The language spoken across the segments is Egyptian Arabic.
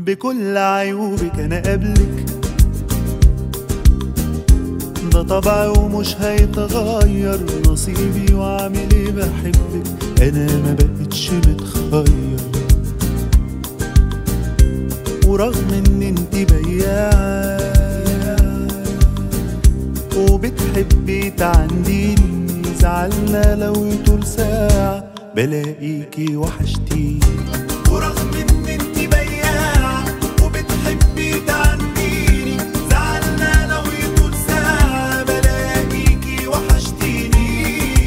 بكل عيوبك انا قبلك ده طبعي ومش هيتغير نصيبي وعامل ايه بحبك انا ما بقتش متخير ورغم ان انت بياعة وبتحبي تعنديني زعلنا لو يطول ساعة بلاقيكي وحشتيني ورغم ان انت بياعة وبتحبي تعنديني زعلنا لو يطول ساعة بلاقيكي وحشتيني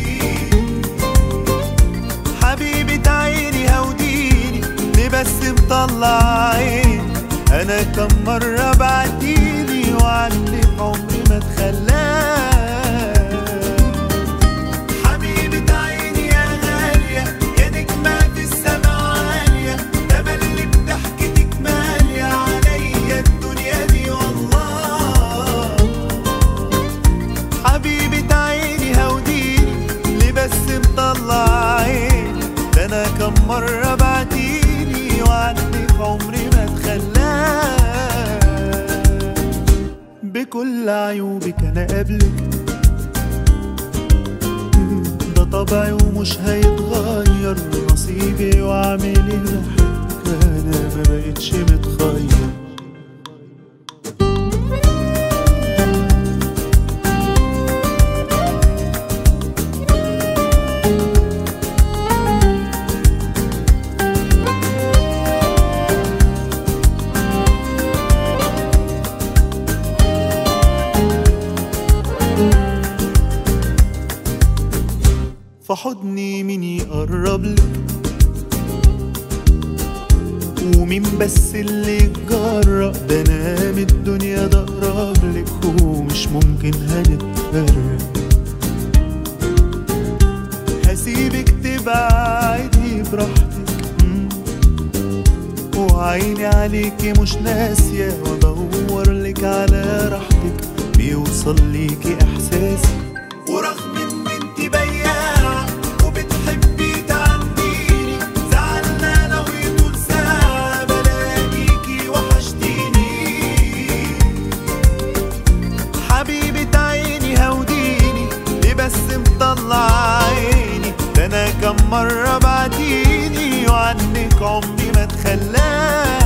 حبيبة عيني هوديني ليه بس مطلع عيني انا كم مرة بعتيني وعنك عمري ما اتخلاك حبيبة عيني يا غالية يا نجمة في السما عالية ده بلي بضحكتك مالية عليا الدنيا دي والله حبيبة عيني هوديني ليه بس مطلع عيني ده انا كم مرة بعتيني وعنك عمري ما اتخلاك بكل عيوبك انا قبلك ده طبعي ومش هيتغير نصيبي واعمل اللي بحبك انا ما بقتش متخير في حضني مين يقرب لك ومين بس اللي يتجرأ ده انا من الدنيا ده اقرب لك ومش ممكن هنتفرق هسيبك تبعدي براحتك مم. وعيني عليكي مش ناسية وادور لك على راحتك بيوصل ليكي احساسي ورغم ان انت بياعة وبتحبي تعنديني زعلنا لو يطول ساعة بلاقيكي وحشتيني حبيبة عيني هوديني ليه بس مطلع عيني ده انا كم مرة بعتيني وعنك عمري ما اتخلاك